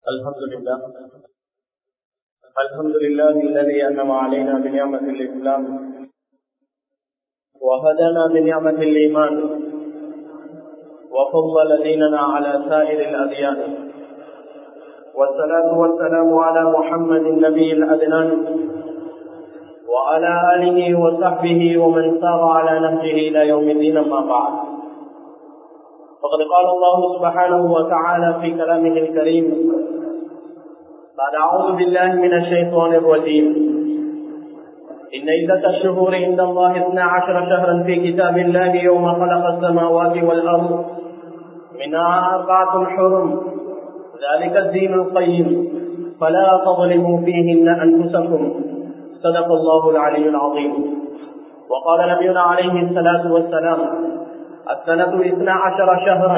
الحمد لله الحمد لله الذي أنعم علينا بنعمة الإسلام وهدانا بنعمة الإيمان وفضل ديننا على سائر الأديان والصلاة والسلام على محمد النبي الأدنان وعلى آله وصحبه ومن سار على نهجه إلى يوم الدين ما بعد فقد قال الله سبحانه وتعالى في كلامه الكريم بعد أعوذ بالله من الشيطان الرجيم إن عدة الشهور عند الله اثنا عشر شهرا في كتاب الله يوم خلق السماوات والأرض منها أربعة حرم ذلك الدين القيم فلا تظلموا فيهن أنفسكم صدق الله العلي العظيم وقال نبينا عليه الصلاة والسلام السنة اثنا عشر شهرا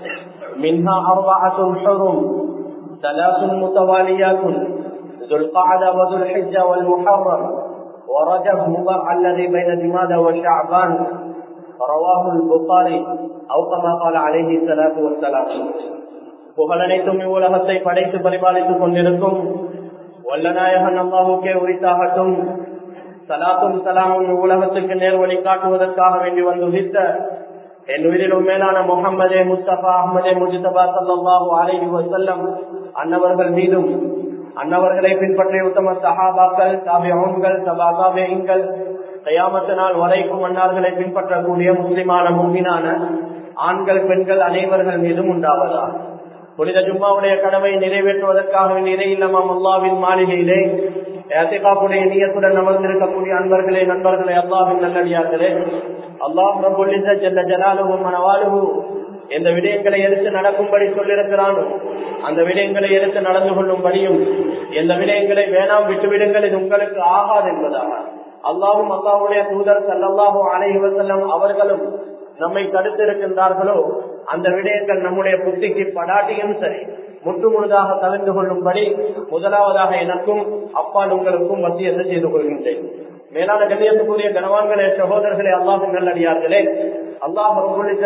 منها أربعة حرم ثلاث متواليات ذو القعدة وذو الحجة والمحرم ورجب مضر الذي بين جماد وشعبان رواه البخاري أو كما قال عليه الصلاة والسلام புகழனைத்தும் இவ்வுலகத்தை படைத்து பரிபாலித்துக் கொண்டிருக்கும் வல்லநாயகன் அல்லாஹுக்கே உரித்தாகட்டும் சலாத்தும் சலாமும் உலகத்துக்கு நேர் வழி காட்டுவதற்காக வேண்டி வந்து உதித்த என் உயிரிலும் மேலான முகமதே முஸ்தபா அஹமதே முஜிதபா சல்லாஹூ அலஹி வசல்லம் அன்னவர்கள் மீதும் அன்னவர்களை பின்பற்றிய உத்தம சஹாபாக்கள் தாபியங்கள் சபாகாபியங்கள் கையாமத்த நாள் வரைக்கும் அன்னார்களை பின்பற்றக்கூடிய முஸ்லிமான முன்பினான ஆண்கள் பெண்கள் அனைவர்கள் மீதும் உண்டாவதா புனித ஜும்மாவுடைய கடமை நிறைவேற்றுவதற்காக இறையில்லமாம் அல்லாவின் மாளிகையிலே ஏத்திகாப்புடைய நீயத்துடன் அமர்ந்திருக்கக்கூடிய அன்பர்களே நண்பர்களே அல்லாவின் நல்லடியார்களே அல்லாஹ் ரபுல்லிச செல்ல ஜலாலுவும் மனவாலுவு எந்த விடயங்களை எடுத்து நடக்கும்படி சொல்லியிருக்கிறானோ அந்த விடயங்களை எடுத்து நடந்து கொள்ளும்படியும் எந்த விடயங்களை வேணாம் விட்டுவிடுங்கள் இது உங்களுக்கு ஆகாது என்பதாக அல்லாவும் அல்லாவுடைய தூதர் சல்லாஹூ அலைவசல்லம் அவர்களும் நம்மை தடுத்திருக்கின்றார்களோ அந்த விடயங்கள் நம்முடைய புத்திக்கு படாட்டியும் சரி முற்று முழுதாக கலந்து கொள்ளும்படி முதலாவதாக எனக்கும் அப்பால் உங்களுக்கும் மத்தியத்தை செய்து கொள்கின்றேன் மேலான கண்ணியத்துக்குரிய கனவான்களே சகோதரர்களே அல்லாஹும் நல்லடியார்களே அல்லாஹ்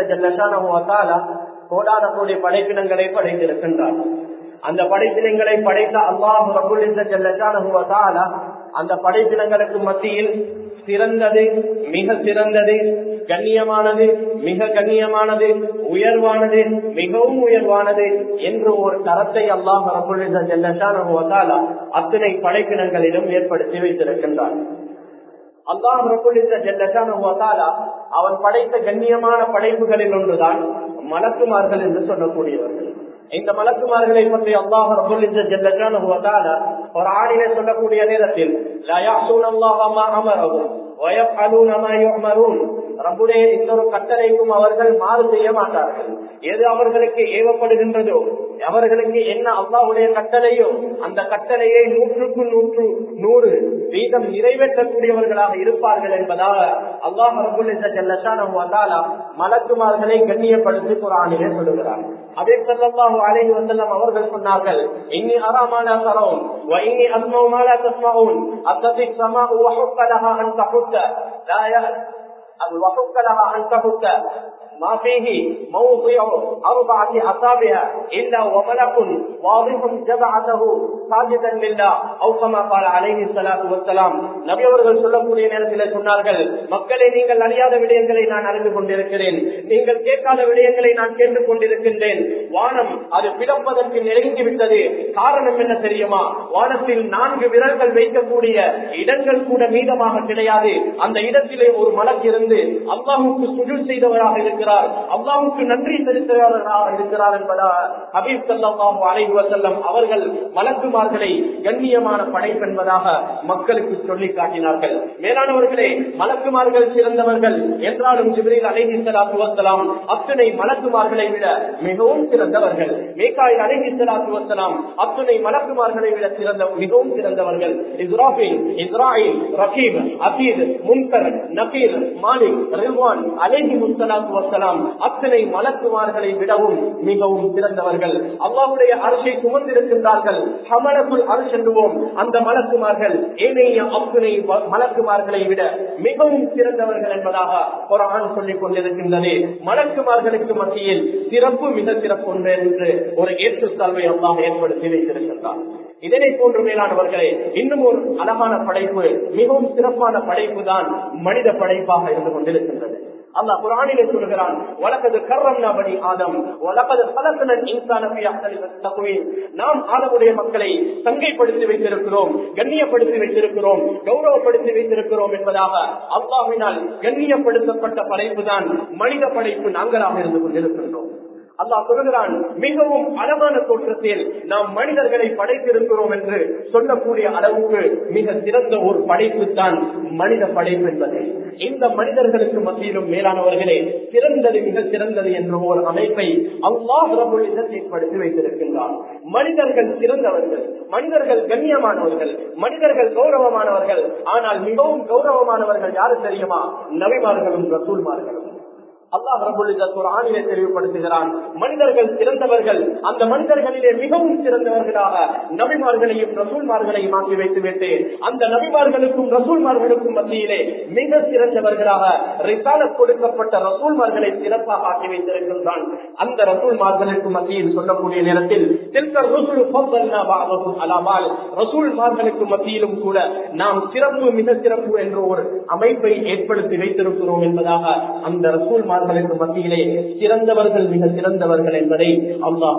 ஜல்லஷான கோடான கோடி படைப்பினங்களை படைத்திருக்கின்றார் அந்த படைப்பினங்களை படைத்த அல்லாஹ் ரபுல்லிச ஜல்லஷான அந்த படைப்பினங்களுக்கு மத்தியில் சிறந்தது மிக சிறந்தது கண்ணியமானது மிக கண்ணியமானது உயர்வானது மிகவும் உயர்வானது என்று ஒரு தரத்தை அல்லாஹ் ரபுல்லிசான அத்தனை படைப்பினங்களிலும் ஏற்படுத்தி வைத்திருக்கின்றான் அல்லாஹ் அவன் படைத்த கண்ணியமான படைப்புகளில் ஒன்றுதான் மலக்குமார்கள் என்று சொல்லக்கூடியவர்கள் இந்த மலக்குமார்களை பற்றி அல்லாஹ் ஒரு ஆடினை சொல்லக்கூடிய நேரத்தில் ரப்புடைய இந்த ஒரு கட்டளைக்கும் அவர்கள் மாறு செய்ய மாட்டார்கள் எது அவர்களுக்கு ஏவப்படுகின்றதோ அவர்களுக்கு என்ன அல்லாவுடைய கட்டளையோ அந்த கட்டளையை நூற்றுக்கு நூற்று நூறு வீதம் நிறைவேற்றக்கூடியவர்களாக இருப்பார்கள் என்பதாக அல்லாஹ் ரபுல்லான மலக்குமார்களை கண்ணியப்படுத்தி குரானிலே சொல்லுகிறார் அதே சொல்லலாம் அலைஹி வசல்லம் அவர்கள் சொன்னார்கள் இன்னி அறாமான தரோம் وإني أسمع ما لا تسمعون أتت السماء وحق لها أن تحت لا وحق لها أن تحت ما فيه موضع أربعة أصابع إلا وملك واضح جبعته ساجدا لله أو كما قال عليه الصلاة والسلام நபி அவர்கள் சொல்லக்கூடிய நேரத்தில் சொன்னார்கள் மக்களை நீங்கள் அறியாத விடயங்களை நான் அறிந்து கொண்டிருக்கிறேன் நீங்கள் கேட்காத விடயங்களை நான் கேட்டுக் கொண்டிருக்கின்றேன் வானம் அது பிளப்பதற்கு நெருங்கி விட்டது காரணம் என்ன தெரியுமா வானத்தில் நான்கு விரல்கள் வைக்கக்கூடிய இடங்கள் கூட மீதமாக கிடையாது அந்த இடத்திலே ஒரு மலக்கு இருந்து அல்லாஹுக்கு சுஜூல் செய்தவராக இருக்கிறார் அல்லாஹுக்கு நன்றி செலுத்துவராக இருக்கிறார் என்பதா ஹபீப் சல்லாஹு அலைஹி வசல்லம் அவர்கள் மலக்குமார்களை கண்ணியமான படைப்பு என்பதாக மக்களுக்கு சொல்லி காட்டினார்கள் மேலானவர்களே மலக்குமார்கள் சிறந்தவர்கள் என்றாலும் ஜிப்ரீல் அலைஹி சலாத்து வசலாம் அத்தனை மலக்குமார்களை விட மிகவும் சிறந்தவர்கள் மேகாயில் அலைஹி சலாத்து வசலாம் அத்தனை மலக்குமார்களை விட சிறந்த மிகவும் சிறந்தவர்கள் இஸ்ராஃபில் இஸ்ராயில் ரகீப் அசீத் முன்கர் நகீர் மாலிக் ரிவான் அலைஹி முஸ்தலாத்து வசலாம் அத்தனை மலக்குமார்களை விடவும் மிகவும் சிறந்தவர்கள் அல்லாவுடைய அரசை சுமந்திருக்கின்றார்கள் ஹமலக்குள் அரசு என்றுவோம் அந்த மலக்குமார்கள் ஏனைய அத்தனை மலக்குமார்களை விட மிகவும் சிறந்தவர்கள் என்பதாக குரான் சொல்லிக் கொண்டிருக்கின்றது மலக்குமார்களுக்கு மத்தியில் சிறப்பு மிக சிறப்பு ஒன்று என்று ஒரு ஏற்றுத்தாழ்வை அல்லாஹ் ஏற்படுத்தி வைத்திருக்கின்றார் இதனை போன்று மேலானவர்களே இன்னும் ஒரு அழகான படைப்பு மிகவும் சிறப்பான படைப்பு தான் மனித படைப்பாக இருந்து கொண்டிருக்கின்றது அல்லாஹ் குரானிலே சொல்கிறான் வழக்கது கர்ரம்னா பணி ஆதம் வழக்கது பலசனன் இன்சான நாம் ஆதமுடைய மக்களை சங்கைப்படுத்தி வைத்திருக்கிறோம் கண்ணியப்படுத்தி வைத்திருக்கிறோம் கௌரவப்படுத்தி வைத்திருக்கிறோம் என்பதாக அல்லாஹினால் கண்ணியப்படுத்தப்பட்ட படைப்பு தான் மனித படைப்பு நாங்களாக இருந்து கொண்டிருக்கின்றோம் அல்லாஹ் சொல்கிறான் மிகவும் அழகான தோற்றத்தில் நாம் மனிதர்களை படைத்திருக்கிறோம் என்று சொல்லக்கூடிய அளவுக்கு மிக சிறந்த ஒரு படைப்பு தான் மனித படைப்பு என்பது இந்த மனிதர்களுக்கு மத்தியிலும் மேலானவர்களே சிறந்தது மிக சிறந்தது என்ற ஒரு அமைப்பை அல்லாஹ் ஏற்படுத்தி வைத்திருக்கின்றார் மனிதர்கள் சிறந்தவர்கள் மனிதர்கள் கண்ணியமானவர்கள் மனிதர்கள் கௌரவமானவர்கள் ஆனால் மிகவும் கௌரவமானவர்கள் யாரு தெரியுமா நபிமார்களும் ரசூல்மார்களும் அல்லாஹ் ரபுல்லிதர் ஆணியை தெளிவுபடுத்துகிறான் மனிதர்கள் சிறந்தவர்கள் அந்த மனிதர்களிலே மிகவும் சிறந்தவர்களாக நபிமார்களையும் ரசூல்மார்களையும் ஆக்கி வைத்து விட்டு அந்த நபிமார்களுக்கும் ரசூல்மார்களுக்கும் மத்தியிலே மிக சிறந்தவர்களாக ரிசால கொடுக்கப்பட்ட ரசூல்மார்களை சிறப்பாக ஆக்கி வைத்திருக்கின்றான் அந்த ரசூல்மார்களுக்கு மத்தியில் சொல்லக்கூடிய நேரத்தில் அலாமல் ரசூல்மார்களுக்கு மத்தியிலும் கூட நாம் சிறப்பு மிக சிறப்பு என்ற ஒரு அமைப்பை ஏற்படுத்தி வைத்திருக்கிறோம் என்பதாக அந்த ரசூல்மார் நபிமார்களுக்கு மத்தியிலே சிறந்தவர்கள் மிக சிறந்தவர்கள் என்பதை அல்லாஹ்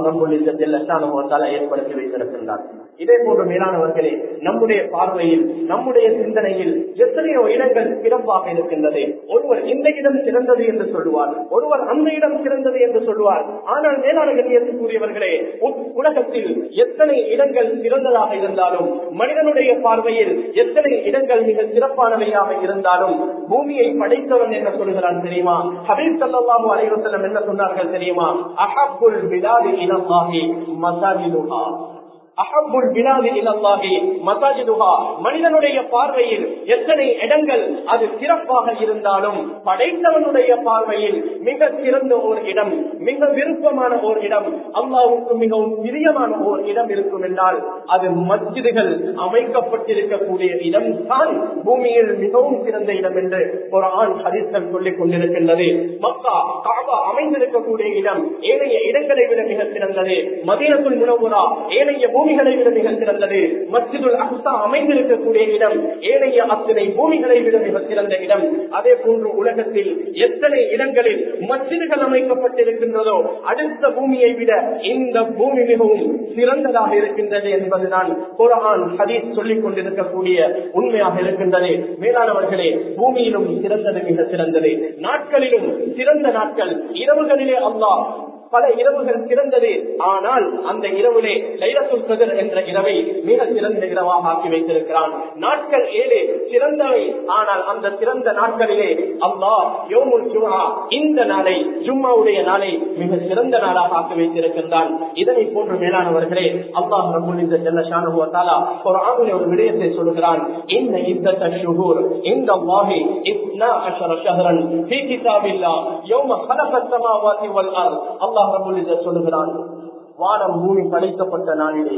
ரபுல்லான ஏற்படுத்தி வைத்திருக்கின்றார் இதே போன்று மேலானவர்களே நம்முடைய பார்வையில் நம்முடைய சிந்தனையில் எத்தனையோ இடங்கள் சிறப்பாக இருக்கின்றது ஒருவர் இந்த இடம் சிறந்தது என்று சொல்லுவார் ஒருவர் அந்த இடம் சிறந்தது என்று சொல்லுவார் ஆனால் மேலான கண்ணியத்துக்குரியவர்களே உலகத்தில் எத்தனை இடங்கள் சிறந்ததாக இருந்தாலும் மனிதனுடைய பார்வையில் எத்தனை இடங்கள் மிக சிறப்பானவையாக இருந்தாலும் பூமியை படைத்தவன் என்ன சொல்கிறான் தெரியுமா ஹபீப் சல்லாஹூ அலைவசலம் என்ன சொன்னார்கள் தெரியுமா அஹப்புல் பிலாதி இனமாகி மசாஜிதுஹா அஹபுல் பிலாதி இலல்லாஹி மசாஜிதுஹா மனிதனுடைய பார்வையில் எத்தனை இடங்கள் அது சிறப்பாக இருந்தாலும் படைத்தவனுடைய பார்வையில் மிக சிறந்த ஒரு இடம் மிக விருப்பமான ஒரு இடம் அல்லாவுக்கு மிகவும் பிரியமான ஒரு இடம் இருக்கும் என்றால் அது மஸ்ஜிதுகள் அமைக்கப்பட்டிருக்கக்கூடிய இடம் தான் பூமியில் மிகவும் சிறந்த இடம் என்று ஒரு ஆண் ஹரிசன் சொல்லிக் கொண்டிருக்கின்றது மக்கா காபா அமைந்திருக்கக்கூடிய இடம் ஏனைய இடங்களை விட மிக சிறந்தது மதீனத்துள் முனவுரா ஏனைய பூமிகளை விட மிக சிறந்தது மஸ்ஜிதுல் அக்சா அமைந்திருக்கக்கூடிய இடம் ஏனைய அத்தனை பூமிகளை விட மிக சிறந்த இடம் அதே போன்று உலகத்தில் எத்தனை இடங்களில் மஸ்ஜிதுகள் அமைக்கப்பட்டிருக்கின்றதோ அடுத்த பூமியை விட இந்த பூமி மிகவும் சிறந்ததாக இருக்கின்றது என்பதுதான் குரான் ஹதீஸ் சொல்லிக் கொண்டிருக்கக்கூடிய உண்மையாக இருக்கின்றது மேலானவர்களே பூமியிலும் சிறந்தது மிக சிறந்தது நாட்களிலும் சிறந்த நாட்கள் இரவுகளிலே அல்லாஹ் பல இரவுகள் சிறந்தது ஆனால் அந்த இரவிலே லைலத்துல் கதிர் என்ற இரவை மிக சிறந்த இரவாக ஆக்கி வைத்திருக்கிறான் நாட்கள் ஏழு சிறந்தவை ஆனால் அந்த சிறந்த நாட்களிலே அல்லாஹ் யோமுல் ஜுமா இந்த நாளை ஜும்மாவுடைய நாளை மிக சிறந்த நாளாக ஆக்கி வைத்திருக்கின்றான் இதனை போன்று மேலானவர்களே அல்லாஹ் ரபுல் இந்த ஜல்ல ஷானுவத்தாலா ஒரு ஆணுடைய ஒரு விடயத்தை சொல்கிறான் இந்த இத்தத்த ஷுகூர் இந்த அல்லாஹி இத்னா அஷர ஷஹரன் ஃபீ கிதாபில்லா யௌம خلق السماوات والارض அல்லாஹ் ரபுல் இஸ்ஸத் சொல்கிறான் வானம் பூமி படைக்கப்பட்ட நாளிலே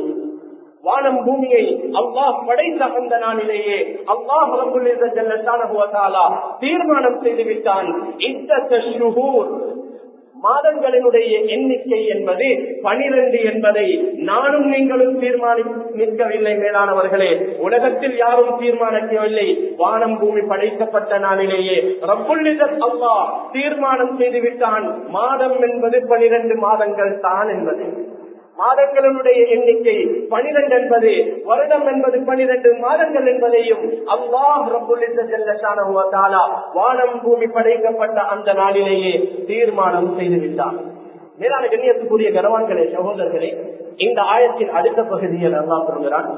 வானம் பூமியை அல்லாஹ் படைத்த அந்த நாளிலேயே அல்லாஹ் ரபுல் இஸ்ஸத் ஜல்ல ஷானஹு வ தஆலா தீர்மானம் செய்து விட்டான் இத்தத்த ஷுகூர் மாதங்களினுடைய எண்ணிக்கை என்பது பனிரெண்டு என்பதை நானும் நீங்களும் தீர்மானிக்கவில்லை மேலானவர்களே உலகத்தில் யாரும் தீர்மானிக்கவில்லை வானம் பூமி படைக்கப்பட்ட நாளிலேயே ரப்புல்லிதத் அல்லாஹ் தீர்மானம் செய்துவிட்டான் மாதம் என்பது பனிரெண்டு மாதங்கள் தான் என்பது மாதங்களுடைய எண்ணிக்கை பனிரெண்டு என்பது வருடம் என்பது பனிரெண்டு மாதங்கள் என்பதையும் அல்லாஹ் ரபுல்லான வானம் பூமி படைக்கப்பட்ட அந்த நாளிலேயே தீர்மானம் செய்துவிட்டார் மேலான கண்ணியத்துக்குரிய கனவான்களே சகோதரர்களே இந்த ஆயத்தின் அடுத்த பகுதியில் அல்லா சொல்கிறான்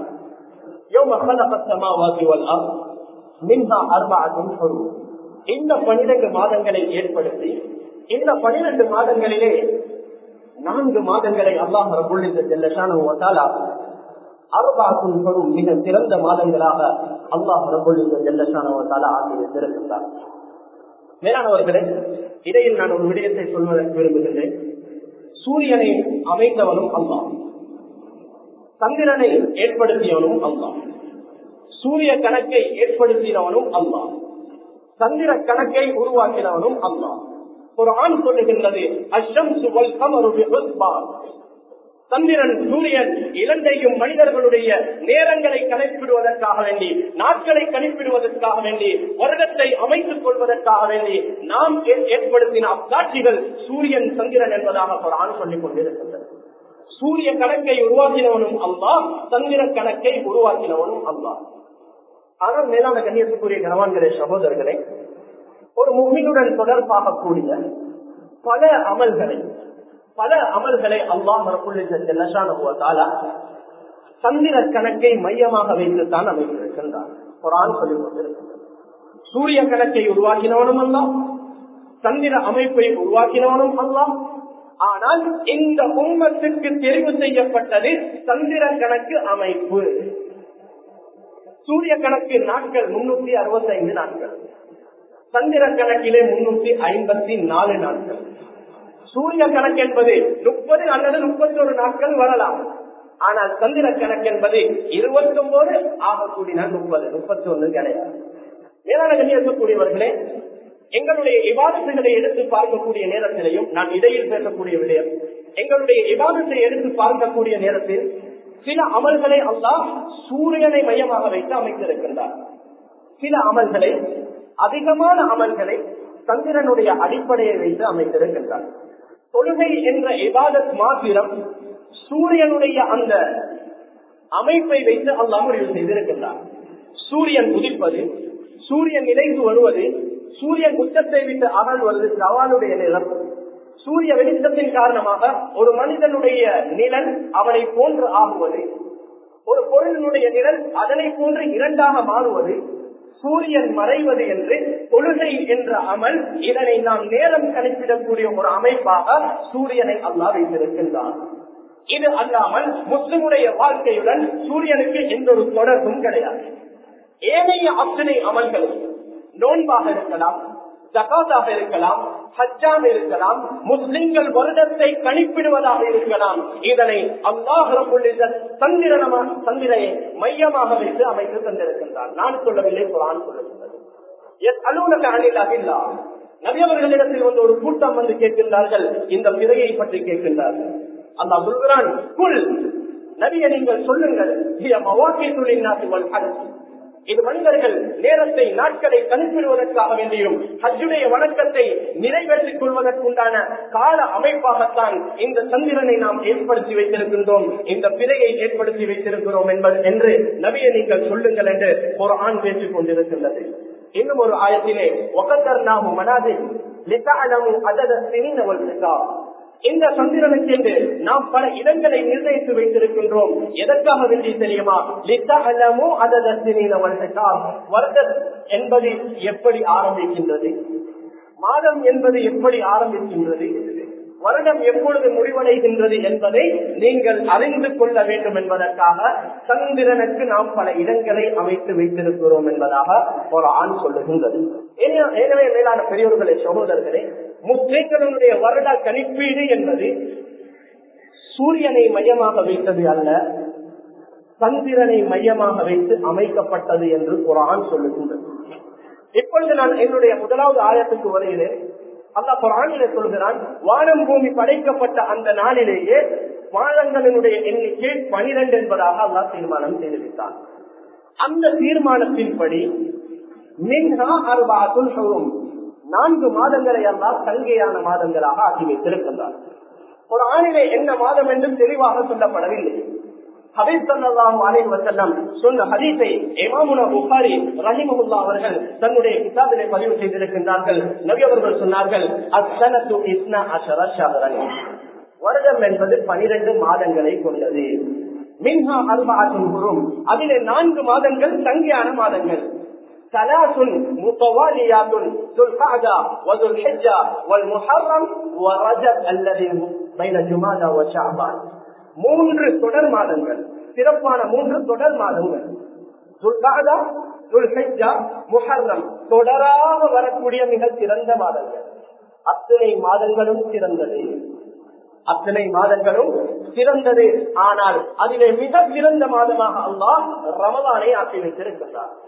இந்த பனிரெண்டு மாதங்களை ஏற்படுத்தி இந்த பனிரெண்டு மாதங்களிலே நான்கு மாதங்களை அல்லாஹ் ரபுல்லிசான அருபாக்கும் சொல்லும் மிக சிறந்த மாதங்களாக அல்லாஹ் ரபுல்லிந்த ஜெல்லசான ஆகி வைத்திருக்கின்றார் மேலானவர்களே இடையில் நான் ஒரு விடயத்தை சொல்வதற்கு விரும்புகின்றேன் சூரியனை அமைத்தவனும் அல்லாஹ் சந்திரனை ஏற்படுத்தியவனும் அல்லாஹ் சூரிய கணக்கை ஏற்படுத்தினவனும் அல்லாஹ் சந்திர கணக்கை உருவாக்கினவனும் அல்லாஹ் ஒரு ஆண் சொல்லுகின்றது அஷம் சுவல் கமரு சந்திரன் சூரியன் இரண்டையும் மனிதர்களுடைய நேரங்களை கணக்கிடுவதற்காக வேண்டி நாட்களை கணிப்பிடுவதற்காக வேண்டி வருடத்தை அமைத்துக் கொள்வதற்காக வேண்டி நாம் ஏற்படுத்தின அக்காட்சிகள் சூரியன் சந்திரன் என்பதாக குரான் சொல்லிக் கொண்டிருக்கின்றது சூரிய கணக்கை உருவாக்கினவனும் அல்லா சந்திர கணக்கை உருவாக்கினவனும் அல்லா ஆனால் மேலான கண்ணியத்துக்குரிய கனவான்களே சகோதரர்களே ஒரு முகினுடன் தொடர்பாக கூடிய பல அமல்களை பல அமல்களை அல்லாஹ் சந்திர கணக்கை மையமாக வைத்துத்தான் அமைத்திருக்கின்றார் குரான் சொல்லிக் கொண்டிருக்கின்றார் சூரிய கணக்கை உருவாக்கினவனும் அல்ல சந்திர அமைப்பை உருவாக்கினவனும் அல்ல ஆனால் இந்த உண்மத்துக்கு தெரிவு செய்யப்பட்டது சந்திர கணக்கு அமைப்பு சூரிய கணக்கு நாட்கள் முன்னூத்தி அறுபத்தி ஐந்து நாட்கள் சந்திர கணக்கிலே முன்னூத்தி ஐம்பத்தி நாலு நாட்கள் சூரிய கணக்கு என்பது முப்பது அல்லது முப்பத்தி ஒரு நாட்கள் வரலாம் ஆனால் சந்திர கணக்கு என்பது இருபத்தி ஒன்பது ஆகக்கூடினால் முப்பது முப்பத்தி ஒன்று கிடையாது மேலான கண்ணியக்கூடியவர்களே எங்களுடைய விவாதங்களை எடுத்து பார்க்கக்கூடிய நேரத்திலையும் நான் இடையில் பேசக்கூடிய விடயம் எங்களுடைய விவாதத்தை எடுத்து பார்க்கக்கூடிய நேரத்தில் சில அமல்களை அல்லாஹ் சூரியனை மையமாக வைத்து அமைத்திருக்கின்றார் சில அமல்களை அதிகமான அமல்களை சந்திரனுடைய அடிப்படையை வைத்து அமைத்திருக்கின்றார் தொழுகை என்ற இபாதத் மாத்திரம் சூரியனுடைய அந்த அமைப்பை வைத்து அல்லாஹ் முடிவு செய்திருக்கின்றார் சூரியன் உதிப்பது சூரியன் நிலைந்து வருவது சூரியன் உச்சத்தை விட்டு அகழ்வது சவாலுடைய நிலம் சூரிய வெளிச்சத்தின் காரணமாக ஒரு மனிதனுடைய நிழல் அவனை போன்று ஆகுவது ஒரு பொருளினுடைய நிழல் அதனை போன்று இரண்டாக மாறுவது சூரியன் மறைவது என்று தொழுகை என்ற அமல் இதனை நாம் நேரம் கணிப்பிடக்கூடிய ஒரு அமைப்பாக சூரியனை அல்லா வைத்திருக்கின்றான் இது அல்லாமல் முஸ்லிமுடைய வாழ்க்கையுடன் சூரியனுக்கு எந்த ஒரு தொடர்பும் கிடையாது ஏனைய அத்தனை அமல்களும் நோன்பாக இருக்கலாம் ஜகாத்தாக இருக்கலாம் ஹஜ்ஜாக இருக்கலாம் முஸ்லிம்கள் வருடத்தை கணிப்பிடுவதாக இருக்கலாம் இதனை அல்லாஹ் சந்திரனமா சந்திரனை மையமாக வைத்து அமைத்து தந்திருக்கின்றார் நான் சொல்லவில்லை குரான் சொல்லுகின்றது எஸ் அலுவலக அணிலாக இல்லா நபியவர்களிடத்தில் வந்து ஒரு கூட்டம் வந்து கேட்கின்றார்கள் இந்த பிறையை பற்றி கேட்கின்றார்கள் அல்லா சொல்கிறான் குல் நபிய நீங்கள் சொல்லுங்கள் இது மனிதர்கள் நேரத்தை நாட்களை கணிப்பிடுவதற்காக வேண்டியும் ஹஜ்ஜுடைய வணக்கத்தை நிறைவேற்றிக் கொள்வதற்குண்டான கால அமைப்பாகத்தான் இந்த சந்திரனை நாம் ஏற்படுத்தி வைத்திருக்கின்றோம் இந்த பிறையை ஏற்படுத்தி வைத்திருக்கிறோம் என்பது என்று நபியை நீங்கள் சொல்லுங்கள் என்று ஒரு ஆண் பேசிக் கொண்டிருக்கின்றது இன்னும் ஒரு ஆயத்திலே ஒகத்தர் நாமு மனாதி இந்த சந்திரனுக்கு என்று நாம் பல இடங்களை நிர்ணயித்து வைத்திருக்கின்றோம் எதற்காக வேண்டி தெரியுமா லித்தகலமோ வருடம் என்பது எப்படி ஆரம்பிக்கின்றது மாதம் என்பது எப்படி ஆரம்பிக்கின்றது வருடம் எப்பொழுது முடிவடைகின்றது என்பதை நீங்கள் அறிந்து கொள்ள வேண்டும் என்பதற்காக சந்திரனுக்கு நாம் பல இடங்களை அமைத்து வைத்திருக்கிறோம் என்பதாக ஒரு ஆண் சொல்லுகின்றது எனவே மேலான பெரியோர்களே சகோதரர்களே முஸ்லிம்களுடைய வருட கணிப்பீடு என்பது சூரியனை மையமாக வைத்தது அல்ல சந்திரனை மையமாக வைத்து அமைக்கப்பட்டது என்று குரான் சொல்லுகின்றது இப்பொழுது நான் என்னுடைய முதலாவது ஆயத்துக்கு வருகிறேன் அல்லா குரானிலே சொல்கிறான் வானம் பூமி படைக்கப்பட்ட அந்த நாளிலேயே வானங்களினுடைய எண்ணிக்கை பனிரெண்டு என்பதாக அல்லா தீர்மானம் செய்துவிட்டான் அந்த தீர்மானத்தின்படி மின்ஹா அருபாத்துல் சொல்லும் நான்கு மாதங்களை எல்லாம் சங்கையான மாதங்களாக ஆக்கி வைத்திருக்கின்றார் ஒரு ஆணிலே என்ன மாதம் என்று தெளிவாக சொல்லப்படவில்லை அவர்கள் தன்னுடைய கிதாபிலே பதிவு செய்திருக்கின்றார்கள் நபி அவர்கள் சொன்னார்கள் வருடம் என்பது பனிரெண்டு மாதங்களை கொண்டது மின்ஹா அல்பாசும் குரும் அதிலே நான்கு மாதங்கள் சங்கியான மாதங்கள் ثلاث متواليات ذو القعدة وذو الحجة والمحرم ورجب الذي بين جمادى وشعبان மூன்று தொடர் மாதங்கள் சிறப்பான மூன்று தொடர் மாதங்கள் துல்காதா துல்ஹிஜா முஹர்ரம் தொடராக வரக்கூடிய மிக சிறந்த மாதங்கள் அத்தனை மாதங்களும் சிறந்தது அத்தனை மாதங்களும் சிறந்தது ஆனால் அதிலே மிக சிறந்த மாதமாக அல்லாஹ் ரமலானை ஆக்கி வைத்திருக்கின்றார்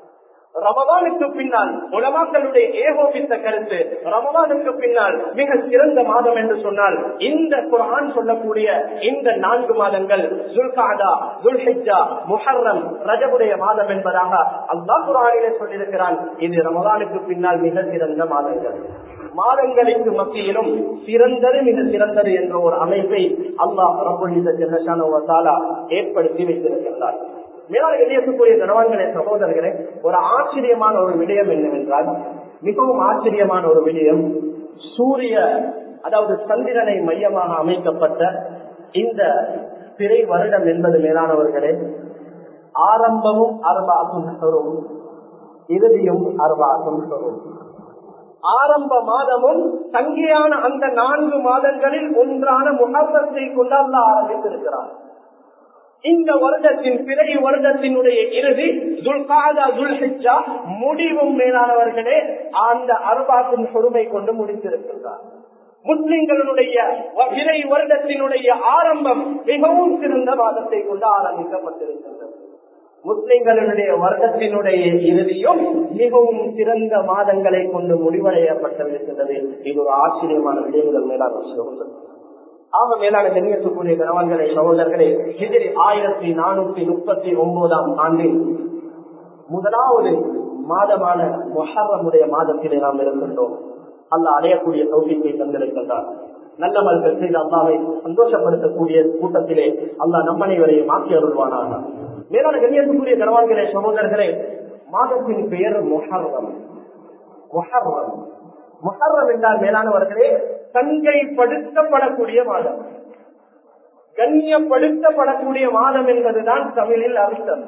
ரமதானுக்கு பின்னால் உலமாக்களுடைய ஏகோபித்த கருத்து ரமதானுக்கு பின்னால் மிக சிறந்த மாதம் என்று சொன்னால் இந்த குரான் சொல்லக்கூடிய இந்த நான்கு மாதங்கள் ஜுல்காதா ஜுல்ஹிஜா முஹர்ரம் ரஜபுடைய மாதம் என்பதாக அல்லாஹ் குரானிலே சொல்லியிருக்கிறான் இது ரமதானுக்கு பின்னால் மிக சிறந்த மாதங்கள் மாதங்களுக்கு மத்தியிலும் சிறந்தது மிக சிறந்தது என்ற ஒரு அமைப்பை அல்லாஹ் ரபுல்ல ஏற்படுத்தி வைத்திருக்கிறார் மேலாக எழுதக்கூடிய கணவான்களே சகோதரர்களே ஒரு ஆச்சரியமான ஒரு விடயம் என்னவென்றால் மிகவும் ஆச்சரியமான ஒரு விடயம் சூரிய அதாவது சந்திரனை மையமாக அமைக்கப்பட்ட இந்த பிறை வருடம் என்பது மேலானவர்களே ஆரம்பமும் அர்பாசும் சொரும் இறுதியும் அர்பாசும் சொரும் ஆரம்ப மாதமும் தங்கியான அந்த நான்கு மாதங்களில் ஒன்றான முகத்தை கொண்டாட ஆரம்பித்திருக்கிறார் இந்த வருடத்தின் பிறை வருடத்தினுடைய இறுதி துல்காதா துல்ஹிஜா முடிவும் மேலானவர்களே அந்த அருபாத்தின் பொறுமை கொண்டு முடித்திருக்கின்றார் முஸ்லிம்களுடைய விரை வருடத்தினுடைய ஆரம்பம் மிகவும் சிறந்த மாதத்தை கொண்டு ஆரம்பிக்கப்பட்டிருக்கின்றது முஸ்லிம்களுடைய வருடத்தினுடைய இறுதியும் மிகவும் சிறந்த மாதங்களை கொண்டு முடிவடையப்பட்டிருக்கின்றது இது ஒரு ஆச்சரியமான விடயங்கள் மேலான சொல்லுங்கள் ஆக மேலான கண்ணியத்துக்குரிய கணவன்களை சகோதரர்களே எதிரி ஆயிரத்தி நானூத்தி முப்பத்தி ஒன்பதாம் ஆண்டில் முதலாவது மாதமான மொஹர்ரமுடைய மாதத்திலே நாம் இருக்கின்றோம் அல்ல அடையக்கூடிய தௌசியத்தை தந்திருக்கின்றார் நல்லவர்கள் செய்த அல்லாவை சந்தோஷப்படுத்தக்கூடிய கூட்டத்திலே அல்லா நம்மனைவரையும் மாற்றி அருள்வானாக மேலான கண்ணியத்துக்குரிய கணவான்களே சகோதரர்களே மாதத்தின் பெயர் மொஹர்ரம் மொஹர்ரம் மொஹர்ரம் என்றால் மேலானவர்களே சங்கைப்படுத்தப்படக்கூடிய மாதம் கண்ணியப்படுத்தப்படக்கூடிய மாதம் என்பதுதான் தமிழில் அர்த்தம்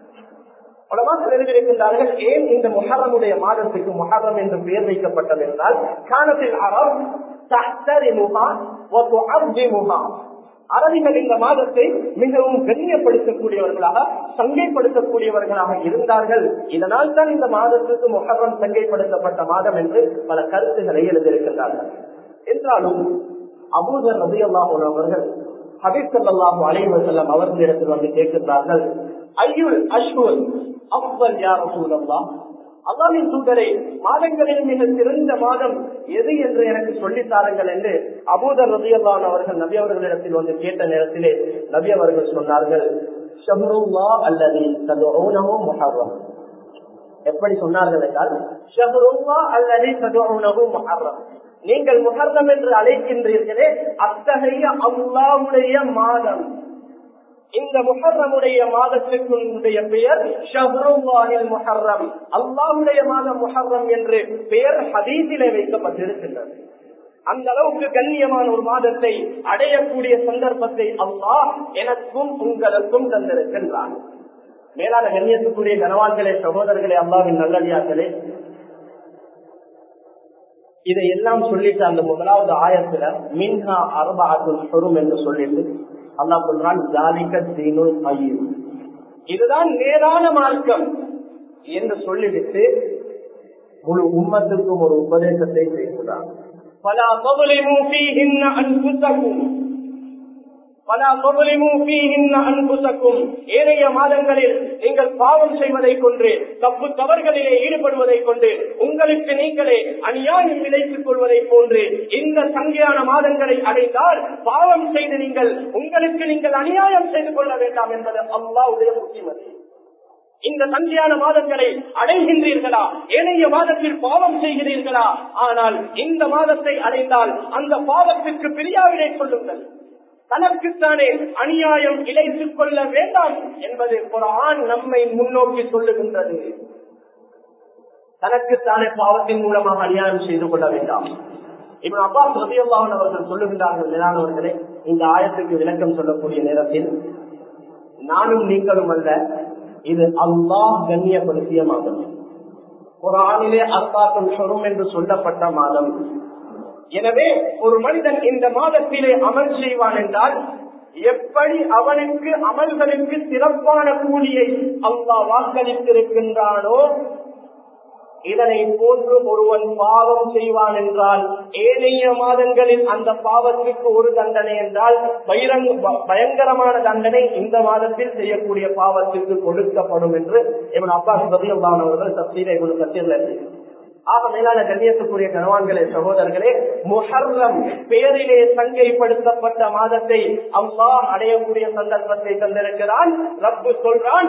பலமாக எழுதியிருக்கின்றார்கள் ஏன் இந்த முஹரமுடைய மாதத்துக்கு முஹரம் என்று பெயர் வைக்கப்பட்டது என்றால் காணத்தில் அறம் அரபிகள் இந்த மாதத்தை மிகவும் கண்ணியப்படுத்தக்கூடியவர்களாக சங்கைப்படுத்தக்கூடியவர்களாக இருந்தார்கள் இதனால் தான் இந்த மாதத்துக்கு முஹர்ரம் சங்கைப்படுத்தப்பட்ட மாதம் என்று பல கருத்துக்களை எழுதியிருக்கின்றார்கள் என்றாலும் அபூதர் ரதி அல்லாஹூன் அவர்கள் ஹபீப் சல்லாஹூ அலைவசல்லம் அவர்களிடத்தில் வந்து கேட்கின்றார்கள் ஐயுல் அஷ்வர் அவ்வல் யார் சூழல்லா அல்லாவின் தூதரை மாதங்களில் மிக சிறந்த மாதம் எது என்று எனக்கு சொல்லித்தாருங்கள் என்று அபூதர் ரதியல்லான் அவர்கள் நபி அவர்களிடத்தில் வந்து கேட்ட நேரத்திலே நபி அவர்கள் சொன்னார்கள் ஷஹருல்லா அல்லது ததுனவும் முஹர்ரம் எப்படி சொன்னார்கள் என்றால் ஷஹருல்லா அல்லது ததுனவும் முஹர்ரம் நீங்கள் முஹர்ரம் என்று அழைக்கின்றீர்களே அத்தகைய அல்லாவுடைய மாதம் இந்த முஹர்ரமுடைய மாதத்திற்குடைய பெயர் ஷஹருல்லாஹில் முஹர்ரம் அல்லாஹுடைய மாதம் முஹர்ரம் என்று பெயர் ஹதீஸிலே வைக்கப்பட்டிருக்கின்றது அந்த அளவுக்கு கண்ணியமான ஒரு மாதத்தை அடையக்கூடிய சந்தர்ப்பத்தை அல்லாஹ் எனக்கும் உங்களுக்கும் தந்திருக்கின்றான் மேலான கண்ணியத்துக்குரிய கனவான்களே சகோதரர்களே அல்லாவின் நல்லடியார்களே இதை எல்லாம் சொல்லிட்டு அந்த முதலாவது ஆயத்துல மின்ஹா அர்பாத்துல் சொரும் என்று சொல்லிட்டு அல்லா சொல்றான் ஜாலிக தீனுல் ஐயு இதுதான் நேரான மார்க்கம் என்று சொல்லிவிட்டு முழு உம்மத்துக்கும் ஒரு உபதேசத்தை செய்கிறான் பல அன்புத்தக்கும் ஏனைய மாதங்களில் நீங்கள் பாவம் செய்வதை கொண்டு தப்பு தவறுகளிலே ஈடுபடுவதை கொண்டு உங்களுக்கு நீங்களே அநியாயம் விளைத்துக் கொள்வதை போன்று இந்த சங்கையான மாதங்களை அடைந்தால் பாவம் செய்து நீங்கள் உங்களுக்கு நீங்கள் அநியாயம் செய்து கொள்ள வேண்டாம் என்பது அல்லாவுடைய புத்திமதி இந்த சந்தியான மாதங்களை அடைகின்றீர்களா ஏனைய மாதத்தில் பாவம் செய்கிறீர்களா ஆனால் இந்த மாதத்தை அடைந்தால் அந்த பாவத்திற்கு பிரியாவினை சொல்லுங்கள் தனக்குத்தானே அநியாயம் இழைத்துக் கொள்ள வேண்டாம் என்பது ஒரு ஆண் நம்மை முன்னோக்கி சொல்லுகின்றது தனக்குத்தானே பாவத்தின் மூலமாக அநியாயம் செய்து கொள்ள வேண்டாம் இப்ப அப்பா சதியல்லாவன் அவர்கள் சொல்லுகின்றார்கள் நிலானவர்களே இந்த ஆயத்துக்கு விளக்கம் சொல்லக்கூடிய நேரத்தில் நானும் நீங்களும் அல்ல இது அல்லாஹ் கண்ணியப்படுத்திய மாதம் ஒரு ஆணிலே அர்த்தாக்கள் சொரும் என்று சொல்லப்பட்ட மாதம் எனவே ஒரு மனிதன் இந்த மாதத்திலே அமல் செய்வான் என்றால் எப்படி அவனுக்கு அமல்களுக்கு சிறப்பான கூலியை அல்லா வாக்களித்திருக்கின்றானோ இதனை போன்று ஒருவன் பாவம் செய்வான் என்றால் ஏனைய மாதங்களில் அந்த பாவத்திற்கு ஒரு தண்டனை என்றால் பகிரங்க பயங்கரமான தண்டனை இந்த மாதத்தில் செய்யக்கூடிய பாவத்திற்கு கொடுக்கப்படும் என்று இவன் அப்பா பதிலானவர்கள் தப்சீரை ஒரு கத்தியில் ஆக மேலான கண்ணியத்துக்குரிய கணவான்களே சகோதரர்களே முஹர்ரம் பெயரிலே சங்கைப்படுத்தப்பட்ட மாதத்தை அல்லாஹ் அடையக்கூடிய சந்தர்ப்பத்தை தந்திருக்கிறான் ரப்பு சொல்றான்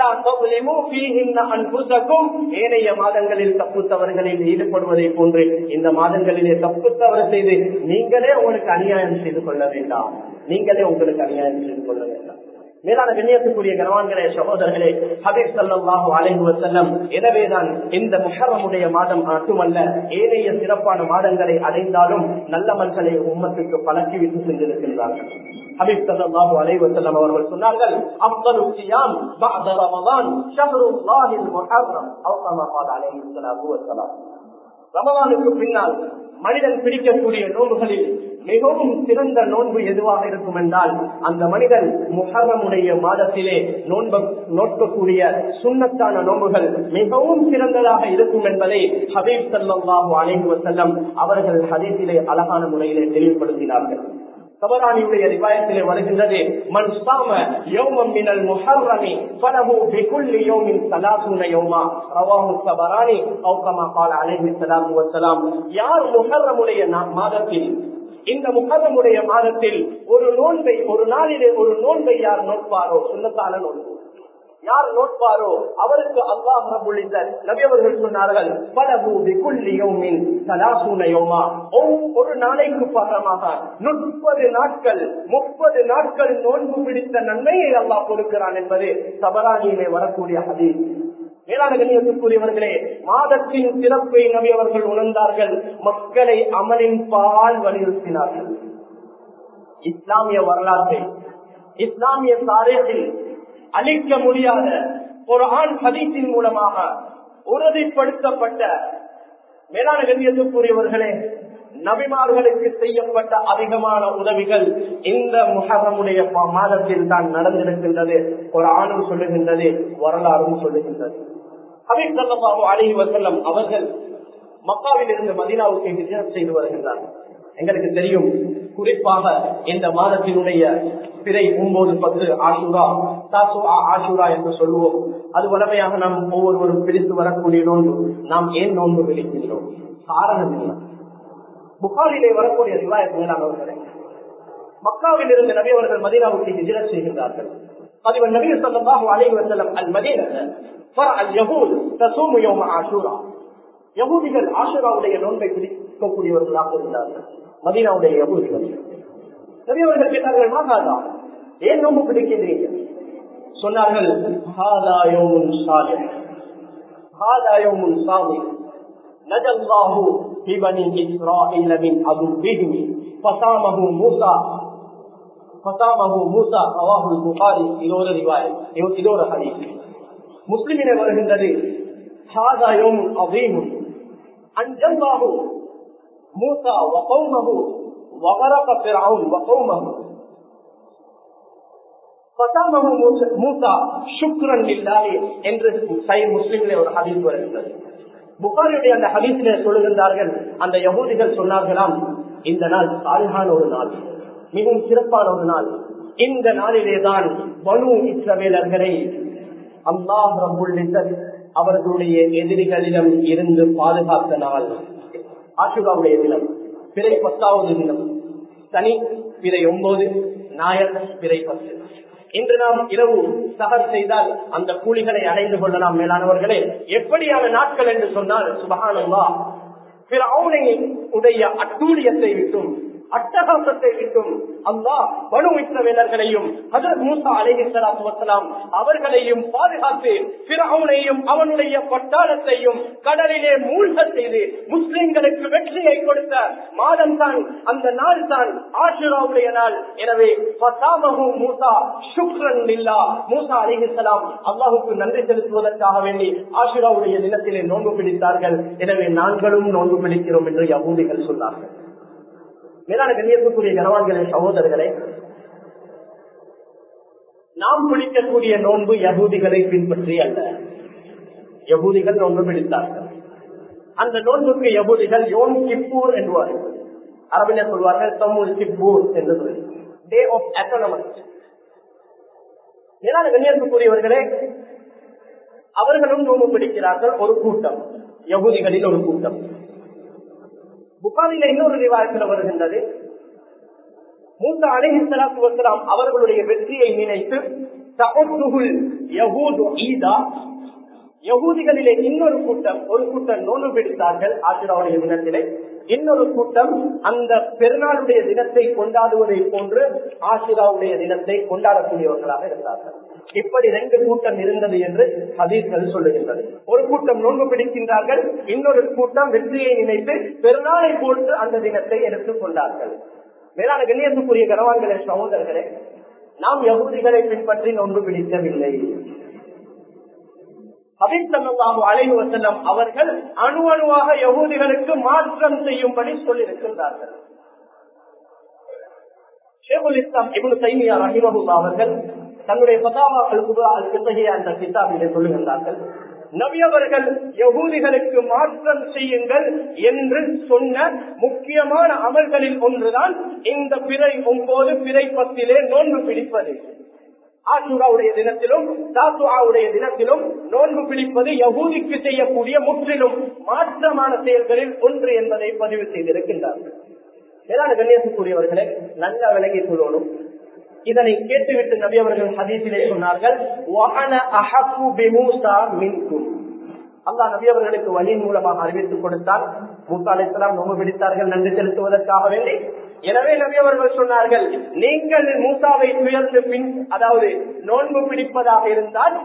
ஏனைய மாதங்களில் தப்பு தவறுகளில் ஈடுபடுவதை போன்று இந்த மாதங்களிலே தப்பு தவறு செய்து நீங்களே உங்களுக்கு அநியாயம் செய்து கொள்ள வேண்டாம் நீங்களே உங்களுக்கு அநியாயம் செய்து கொள்ள வேண்டாம் மேலான கண்ணியத்துக்குரிய கனவான்களே சகோதரர்களே ஹபீப் சல்லாஹூ அலைஹு வசல்லம் எனவேதான் இந்த முஷரமுடைய மாதம் மட்டுமல்ல ஏனைய சிறப்பான மாதங்களை அடைந்தாலும் நல்ல மக்களை உம்மத்துக்கு பழக்கிவிட்டு சென்றிருக்கின்றார்கள் ஹபீப் சல்லாஹூ அலைஹி வசல்லம் அவர்கள் சொன்னார்கள் அப்தலு சியாம் பஅத ரமதான் ஷஹ்ருல்லாஹில் முஹர்ரம் அவு கமா قال عليه الصلاه والسلام ரமதானுக்கு பின்னால் மனிதன் பிடிக்கக்கூடிய நோன்புகளில் மிகவும் சிறந்த நோன்பு எதுவாக இருக்கும் என்றால் அந்த மனிதன் முஹரமுடைய மாதத்திலே நோன்ப நோக்கக்கூடிய சுண்ணத்தான நோன்புகள் மிகவும் சிறந்ததாக இருக்கும் என்பதை ஹபீப் சல்லாஹு அலைஹி வசல்லம் அவர்கள் ஹதீஸிலே அழகான முறையிலே தெளிவுபடுத்தினார்கள் தபரானியுடைய ரிவாயத்திலே வருகின்றது மன் சாம யௌமம் மினல் முஹர்ரமி ஃபலஹு பிகுல்லி யௌமின் ஸலாத்துன யௌமா ரவாஹு தபரானி அவு கமா قال عليه الصلاه والسلام யார் முஹர்ரமுடைய மாதத்தில் இந்த முகதமுடைய மாதத்தில் ஒரு நோன்பை ஒரு நாளிலே ஒரு நோன்பை யார் நோட்பாரோ சுண்ணத்தான நோன்பு யார் நோட்பாரோ அவருக்கு அல்லாஹ் நபியவர்கள் சொன்னார்கள் ஒரு நாளைக்கு பகரமாக முப்பது நாட்கள் முப்பது நாட்கள் நோன்பு பிடித்த நன்மையை அல்லாஹ் கொடுக்கிறான் என்பது சபராணியிலே வரக்கூடிய ஹதீஸ் மேலான கண்ணியத்துக்குரியவர்களே மாதத்தின் சிறப்பை நபி அவர்கள் உணர்ந்தார்கள் மக்களை அமலின் பால் வலியுறுத்தினார்கள் இஸ்லாமிய வரலாற்றை இஸ்லாமிய சாரத்தில் அழிக்க முடியாத ஒரு ஆண் ஹதீஸின் மூலமாக உறுதிப்படுத்தப்பட்ட மேலான கண்ணியத்துக்குரியவர்களே நபிமார்களுக்கு செய்யப்பட்ட அதிகமான உதவிகள் இந்த முகமுடைய மாதத்தில் தான் நடந்திருக்கின்றது ஒரு ஆணும் சொல்லுகின்றது வரலாறும் சொல்லுகின்றது ஹபீப் சல்லாஹு அலி வசல்லம் அவர்கள் மக்காவில் இருந்து மதினாவுக்கு விஜயம் செய்து வருகின்றார்கள் எங்களுக்கு தெரியும் குறிப்பாக இந்த மாதத்தினுடைய பிறை ஒன்பது பத்து ஆசூரா தாசுரா ஆசூரா என்று சொல்லுவோம் அது வளமையாக நாம் ஒவ்வொருவரும் பிடித்து வரக்கூடிய நோன்பு நாம் ஏன் நோன்பு விழிக்கின்றோம் காரணம் என்ன புகாரிலே வரக்கூடிய ரிவாயத் மேலானவர்களே மக்காவில் இருந்து நபி அவர்கள் மதீனாவுக்கு ஹிஜ்ரத் செய்கின்றார்கள் அதிபர் நபி ஸல்லல்லாஹு அலைஹி வஸல்லம் அல் மதீனத ஃபரஅ அல் யஹூத் தஸூமு யௌம ஆஷூரா யஹூதிகள் ஆஷூராவுடைய நோன்பை பிடிக்கக்கூடியவர்களாக இருந்தார்கள் மதீனாவுடைய யஹூதிகள் நபி அவர்கள் கேட்டார்கள் மாகாதா ஏன் நோன்பு பிடிக்கின்றீங்க சொன்னார்கள் ஹாதா யௌமுன் சாலிஹ் ஹாதா யௌமுன் சாலிஹ் نجى الله ببني إسرائيل من عدوهم فصامه موسى فصامه موسى رواه البخاري இதோட ரிவாயத் இதோட ஹதீஸ் முஸ்லிமிலே வருகின்றது هذا يوم عظيم أنجى الله موسى وقومه وغرق فرعون وقومه فصامه موسى شكرا لله என்று சை முஸ்லிமிலே ஒரு ஹதீஸ் வருகின்றது புகாரியுடைய அந்த ஹதீஸிலே சொல்லுகின்றார்கள் அந்த யகூதிகள் சொன்னார்களாம் இந்த நாள் சாலிகான ஒரு நாள் மிகவும் சிறப்பான ஒரு நாள் இந்த நாளிலேதான் பனு இஸ்ரவேலர்களை அல்லாஹ் ரபுல் அவர்களுடைய எதிரிகளிடம் இருந்து பாதுகாத்த நாள் ஆசுகாவுடைய தினம் பிறை பத்தாவது தினம் சனி பிறை ஒன்பது ஞாயர் பிறை பத்து இன்று நாம் இரவு சகர் செய்தால் அந்த கூலிகளை அடைந்து கொள்ளலாம் மேலானவர்களே எப்படியான நாட்கள் என்று சொன்னால் சுபகானந்தா பிற உடைய அட்டூழியத்தை விட்டும் அட்டகாசத்தை விட்டும் அல்லா பனு இஸ்ரவேலர்களையும் ஹசரத் மூசா அலைஹிஸ்ஸலாத்து வஸலாம் அவர்களையும் பாதுகாத்து பிறவுனையும் அவனுடைய பட்டாளத்தையும் கடலிலே மூழ்க செய்து முஸ்லிம்களுக்கு வெற்றியை கொடுத்த மாதம் தான் அந்த நாள் தான் ஆஷுராவுடைய நாள் எனவே ஃபசாமஹு மூசா ஷுக்ரன் இல்லா மூசா அலைஹிஸ்ஸலாம் அல்லாஹ்வுக்கு நன்றி செலுத்துவதற்காக வேண்டி ஆஷுராவுடைய தினத்திலே நோன்பு பிடித்தார்கள் எனவே நாங்களும் நோன்பு பிடிக்கிறோம் என்று யகூதிகள் சொன்னார்கள் மேலான கண்ணியத்துக்குரிய கனவான்களே சகோதரர்களே நாம் பிடிக்கக்கூடிய நோன்பு யகூதிகளை பின்பற்றி அல்ல யகூதிகள் நோன்பு பிடித்தார்கள் அந்த நோன்புக்கு யகுதிகள் யோம் கிப்பூர் என்பார்கள் அரபினர் சொல்வார்கள் தம்முல் கிப்பூர் என்று சொல்லி டே ஆஃப் அட்டோனமஸ் ஏன்னா கண்ணியத்துக்குரியவர்களே அவர்களும் நோம்பு பிடிக்கிறார்கள் ஒரு கூட்டம் யகுதிகளில் ஒரு கூட்டம் புகாரில இன்னொரு ரிவாயத்தில் வருகின்றது மூத்த அழகி சலாத்து வசலாம் அவர்களுடைய வெற்றியை நினைத்து ஈதா யகூதிகளிலே இன்னொரு கூட்டம் ஒரு கூட்டம் நோன்பு பிடித்தார்கள் ஆசிராவுடைய தினத்திலே இன்னொரு கூட்டம் அந்த பெருநாளுடைய தினத்தை கொண்டாடுவதை போன்று ஆசிராவுடைய தினத்தை கொண்டாடக்கூடியவர்களாக இருந்தார்கள் இப்படி ரெண்டு கூட்டம் இருந்தது என்று ஹதீஸ்கள் சொல்லுகின்றது ஒரு கூட்டம் நோன்பு பிடிக்கின்றார்கள் இன்னொரு கூட்டம் வெற்றியை நினைத்து பெருநாளை போன்று அந்த தினத்தை எடுத்துக் கொண்டார்கள் மேலான கண்ணியத்துக்குரிய கனவான்களே சகோதரர்களே நாம் யகுதிகளை பின்பற்றி நோன்பு பிடிக்கவில்லை அலைவு வசல்லம் அவர்கள் அணு அணுவாக யகூதிகளுக்கு மாற்றம் செய்யும்படி சொல்லியிருக்கின்றார்கள் ஷேகுல் இஸ்லாம் இபுல் சைமியா ரஹிமகுல்லா அவர்கள் தன்னுடைய பதாவாக்கள் குபா அல் கித்தகைய அந்த கிதாபிலே சொல்லுகின்றார்கள் நபி அவர்கள் யகூதிகளுக்கு மாற்றம் செய்யுங்கள் என்று சொன்ன முக்கியமான அமல்களில் ஒன்றுதான் இந்த பிறை ஒன்பது பிறை பத்திலே நோன்பு பிடிப்பது ஆசுராவுடைய தினத்திலும் தாசுவாவுடைய தினத்திலும் நோன்பு பிடிப்பது யகூதிக்கு செய்யக்கூடிய முற்றிலும் மாற்றமான செயல்களில் ஒன்று என்பதை பதிவு செய்திருக்கின்றார்கள் மேலான கண்ணியத்துக்குரியவர்களே நல்லா விலகி சொல்லணும் இதனை கேட்டுவிட்டு நபி அவர்கள் ஹதீசிலே சொன்னார்கள் அல்லா நபி அவர்களுக்கு வழியின் மூலமாக அறிவித்துக் கொடுத்தார் மூசா அலிஸ்லாம் நோம்பு பிடித்தார்கள் நன்றி செலுத்துவதற்காக வேண்டி எனவே நபி அவர்கள் சொன்னார்கள் நீங்கள் மூசாவை துயர்ந்து பின் அதாவது நோன்பு பிடிப்பதாக இருந்தால்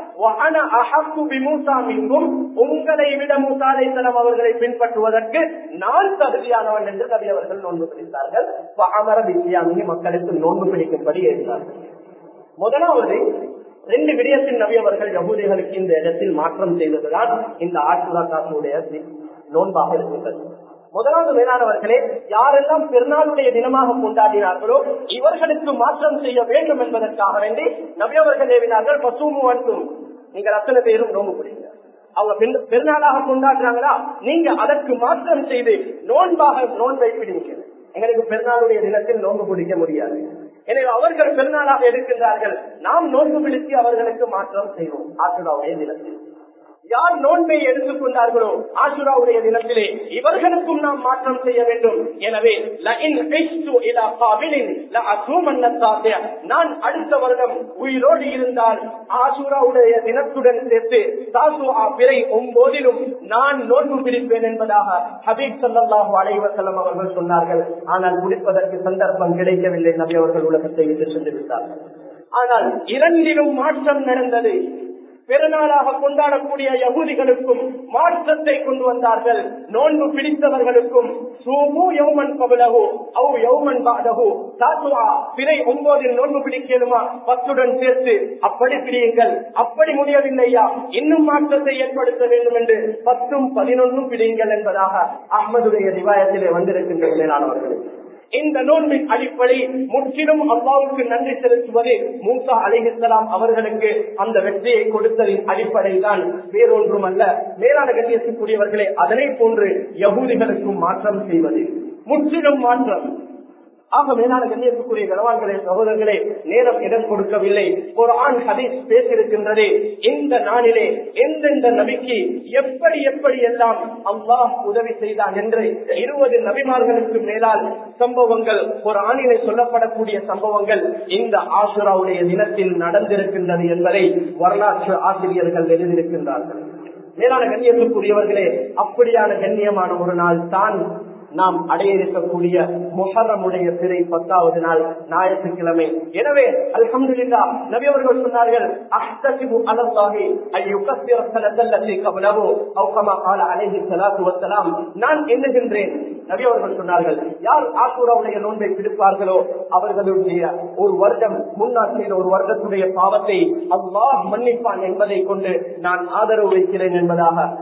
உங்களை விட மூசா அலிஸ்லாம் அவர்களை பின்பற்றுவதற்கு நான் தகுதியானவன் என்று நபி அவர்கள் நோன்பு பிடித்தார்கள் அமர வித்யாமி மக்களுக்கு நோன்பு பிடிக்கும்படி இருந்தார்கள் முதலாவது ரெண்டு விடயத்தின் நபி அவர்கள் யகுதிகளுக்கு இந்த இடத்தில் மாற்றம் செய்ததுதான் இந்த ஆசுரா காசுடைய நோன்பாக இருக்கின்றது முதலாவது வேளாணவர்களே யாரெல்லாம் பெருநாளுடைய தினமாக கொண்டாடினார்களோ இவர்களுக்கு மாற்றம் செய்ய வேண்டும் என்பதற்காக வேண்டி நபியவர்கள் ஏவினார்கள் பசுமு வந்தும் நீங்கள் அத்தனை பேரும் நோம்பு பிடிங்க அவங்க பெருநாளாக கொண்டாடுறாங்களா நீங்க அதற்கு மாற்றம் செய்து நோன்பாக நோன்பை பிடிங்க எங்களுக்கு பெருநாளுடைய தினத்தில் நோன்பு பிடிக்க முடியாது எனவே அவர்கள் பெருநாளாக எடுக்கின்றார்கள் நாம் நோன்பு பிடித்து அவர்களுக்கு மாற்றம் செய்வோம் ஆசுராவுடைய தினத்தில் யார் நோன்பை எடுத்துக் கொண்டார்களோ ஆசுராவுடைய தினத்திலே இவர்களுக்கும் நாம் மாற்றம் செய்ய வேண்டும் எனவே நான் அடுத்த வருடம் உயிரோடு இருந்தால் ஆசுராவுடைய தினத்துடன் சேர்த்து தாசுஆ பிறை ஒன்போதிலும் நான் நோன்பு பிடிப்பேன் என்பதாக ஹபீப் சல்லாஹூ அலைவசல்லம் அவர்கள் சொன்னார்கள் ஆனால் முடிப்பதற்கு சந்தர்ப்பம் கிடைக்கவில்லை நபி அவர்கள் உலகத்தை விட்டு சென்று விட்டார்கள் ஆனால் இரண்டிலும் மாற்றம் நடந்தது பெருநாளாக கொண்டாடக்கூடிய யகுதிகளுக்கும் மாற்றத்தை கொண்டு வந்தார்கள் நோன்பு பிடித்தவர்களுக்கும் சூமு யௌமன் கபலகு அவு யௌமன் பாதகு தாத்துவா பிறை ஒன்பதில் நோன்பு பிடிக்கணுமா பத்துடன் சேர்த்து அப்படி பிடியுங்கள் அப்படி முடியவில்லையா இன்னும் மாற்றத்தை ஏற்படுத்த வேண்டும் என்று பத்தும் பதினொன்னும் பிடியுங்கள் என்பதாக அஹ்மதுடைய ரிவாயத்திலே வந்திருக்கின்ற மேலானவர்கள் இந்த நோன்பின் அடிப்படை முற்றிலும் அல்லாவுக்கு நன்றி செலுத்துவது மூசா அலிஹலாம் அவர்களுக்கு அந்த வெற்றியை கொடுத்ததின் அடிப்படை தான் வேறொன்றும் அல்ல மேலான கண்ணியத்துக்குரியவர்களே அதனை போன்று யகூதிகளுக்கும் மாற்றம் செய்வது முற்றிலும் மாற்றம் ஆக மேலான கண்ணியத்துக்குரிய கனவான்களே சகோதரர்களே நேரம் இடம் கொடுக்கவில்லை ஒரு ஆண் ஹதீஸ் பேசியிருக்கின்றது இந்த நாளிலே எந்தெந்த நபிக்கு எப்படி எப்படி எல்லாம் அல்லாஹ் உதவி செய்தான் என்று இருபது நபிமார்களுக்கு மேலால் சம்பவங்கள் ஒரு ஆணிலே சொல்லப்படக்கூடிய சம்பவங்கள் இந்த ஆசுராவுடைய தினத்தில் நடந்திருக்கின்றது என்பதை வரலாற்று ஆசிரியர்கள் எழுதியிருக்கின்றார்கள் மேலான கண்ணியத்துக்குரியவர்களே அப்படியான கண்ணியமான ஒரு நாள் தான் நாம் அடைய இருக்கக்கூடிய முஹர்ரமுடைய பிறை பத்தாவது நாள் ஞாயிற்றுக்கிழமை எனவே அல்ஹம்துலில்லா நபி அவர்கள் சொன்னார்கள் அஹ்தசிபு அலல்லாஹி அய்யுகத்திர சனத்தல்லதி கபலஹு அவ் கமா قال عليه الصلاه والسلام நான் எண்ணுகின்றேன் நபி அவர்கள் சொன்னார்கள் யார் ஆசூராவுடைய நோன்பை பிடிப்பார்களோ அவர்களுடைய ஒரு வருடம் முன்னால் செய்த ஒரு வருடத்துடைய பாவத்தை அல்லாஹ் மன்னிப்பான் என்பதை கொண்டு நான் ஆதரவு வைக்கிறேன் என்பதாக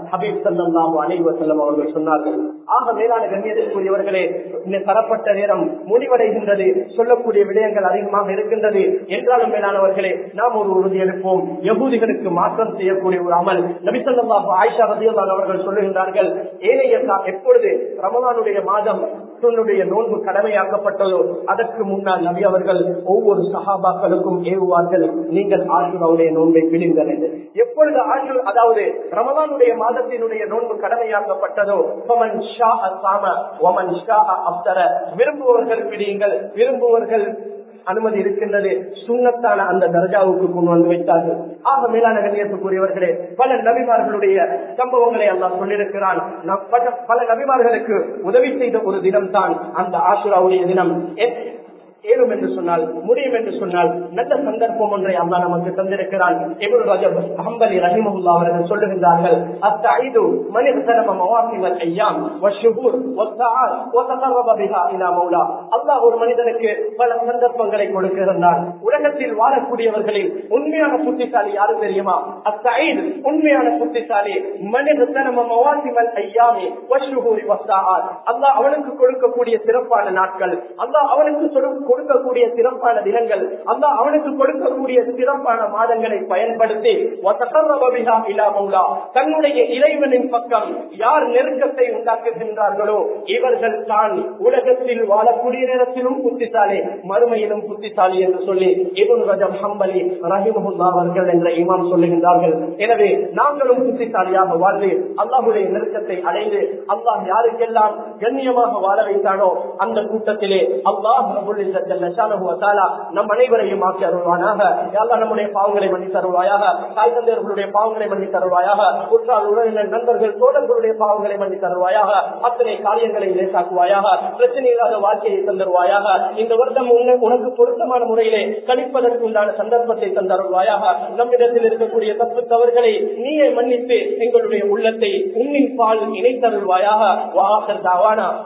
ஹபீப் சல்லாஹு அலைவசல்லம் அவர்கள் சொன்னார்கள் ஆக மேலான கண்ணியத்திற்குரியவர்களே இந்த தரப்பட்ட நேரம் முடிவடைகின்றது சொல்லக்கூடிய விடயங்கள் அதிகமாக இருக்கின்றது என்றாலும் மேலானவர்களே நாம் ஒரு உறுதி எடுப்போம் யகூதிகளுக்கு மாற்றம் செய்யக்கூடிய ஒரு அமல் நபிசல்லாஹு ஆயிஷா ரதியல்லான் அவர்கள் சொல்லுகின்றார்கள் ஏனைய எப்பொழுது ரமலானுடைய மாதம் தன்னுடைய நோன்பு கடமையாக்கப்பட்டதோ அதற்கு முன்னால் நபி அவர்கள் ஒவ்வொரு சகாபாக்களுக்கும் ஏவுவார்கள் நீங்கள் ஆசுராவுடைய நோன்பை பிடிங்கள் என்று எப்பொழுது ஆசு அதாவது ரமலானுடைய மாதத்தினுடைய நோன்பு கடமையாக்கப்பட்டதோ விரும்புவர்கள் பிடியுங்கள் விரும்புவர்கள் அனுமதி இருக்கின்றது சுண்ணத்தான அந்த தர்ஜாவுக்கு கொண்டு வந்து வைத்தார்கள் ஆக மேலான கண்ணியத்துக்குரியவர்களே பல நபிமார்களுடைய சம்பவங்களை எல்லாம் சொல்லியிருக்கிறான் பல நபிமார்களுக்கு உதவி செய்த ஒரு தினம் தான் அந்த ஆசுராவுடைய தினம் ஏழும் என்று சொன்னால் முடியும் என்று சொன்னால் நல்ல சந்தர்ப்பம் ஒன்றை அல்லா நமக்கு தந்திருக்கிறான் எபுல் ரஜப் அஹம்பலி ரஹிமஹுல்லா அவர்கள் சொல்லுகின்றார்கள் அத்தஐது மனிதனம மவாசிவல் ஐயாம் வஷுகூர் வஸ்ஸாத் வதகரப பிஹா இலா மௌலா அல்லாஹ் ஒரு மனிதனுக்கு பல சந்தர்ப்பங்களை கொடுக்கின்றான் உலகத்தில் வாழக்கூடியவர்களில் உண்மையான புத்திசாலி யாரு தெரியுமா அத்தஐது உண்மையான புத்திசாலி மனிதனம மவாசிவல் ஐயாமி வஷுகூரி வஸ்ஸாத் அல்லாஹ் அவனுக்கு கொடுக்கக்கூடிய சிறப்பான நாட்கள் அல்லாஹ் அவனுக்கு கொடுக்கக்கூடிய சிறப்பான தினங்கள் அந்த அவனுக்கு கொடுக்கக்கூடிய சிறப்பான மாதங்களை பயன்படுத்தி தன்னுடைய இறைவனின் பக்கம் யார் நெருக்கத்தை உண்டாக்குகின்றார்களோ இவர்கள் தான் உலகத்தில் வாழக்கூடிய நேரத்திலும் புத்திசாலி மறுமையிலும் புத்திசாலி என்று சொல்லி இவன் ரஜம் ஹம்பலி ரஹிமஹுல்லா அவர்கள் என்ற இமாம் சொல்லுகின்றார்கள் எனவே நாங்களும் புத்திசாலியாக வாழ்ந்து அல்லாஹுடைய நெருக்கத்தை அடைந்து அல்லாஹ் யாருக்கெல்லாம் கண்ணியமாக வாழ வைத்தானோ அந்த கூட்டத்திலே அல்லாஹ் நம் அனைவரையும் ஆக்கி அருள்வானாக யாரா நம்முடைய பாவங்களை மன்னி தருவாயாக தாய் தந்தையர்களுடைய பாவங்களை மன்னி தருவாயாக உற்றார் உறவினர் நண்பர்கள் தோழர்களுடைய பாவங்களை மன்னி தருவாயாக அத்தனை காரியங்களை லேசாக்குவாயாக பிரச்சனை இல்லாத வாழ்க்கையை தந்தருவாயாக இந்த வருடம் உனக்கு பொருத்தமான முறையிலே கழிப்பதற்கு உண்டான சந்தர்ப்பத்தை தந்தருவாயாக நம்மிடத்தில் இருக்கக்கூடிய தப்பு தவறுகளை நீயே மன்னித்து எங்களுடைய உள்ளத்தை உன்னின் பால் இணைத்தருள்வாயாக வாசர் தாவானா